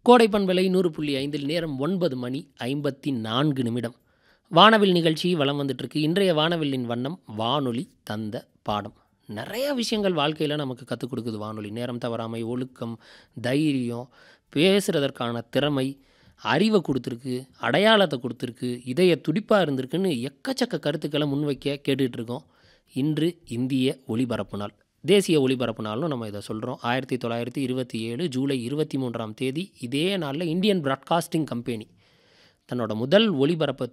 கோடை பண்பலை நூறு புள்ளி ஐந்தில் நேரம் ஒன்பது மணி ஐம்பத்தி நான்கு நிமிடம் வானவில் நிகழ்ச்சி வலம் வந்துட்டுருக்கு இன்றைய வானவில்லின் வண்ணம் வானொலி தந்த பாடம் நிறைய விஷயங்கள் வாழ்க்கையில் நமக்கு கற்றுக் கொடுக்குது வானொலி நேரம் தவறாமை ஒழுக்கம் தைரியம் பேசுகிறதற்கான திறமை அறிவை கொடுத்துருக்கு அடையாளத்தை கொடுத்துருக்கு இதய துடிப்பாக இருந்திருக்குன்னு எக்கச்சக்க கருத்துக்களை முன்வைக்க கேட்டுட்டு இருக்கோம் இன்று இந்திய ஒலிபரப்பு நாள் தேசிய ஒலிபரப்பு நாள்னு நம்ம இதை சொல்கிறோம் ஆயிரத்தி தொள்ளாயிரத்தி இருபத்தி ஏழு ஜூலை இருபத்தி மூன்றாம் தேதி இதே நாளில் இந்தியன் பிராட்காஸ்டிங் கம்பெனி தன்னோட முதல் ஒலிபரப்பை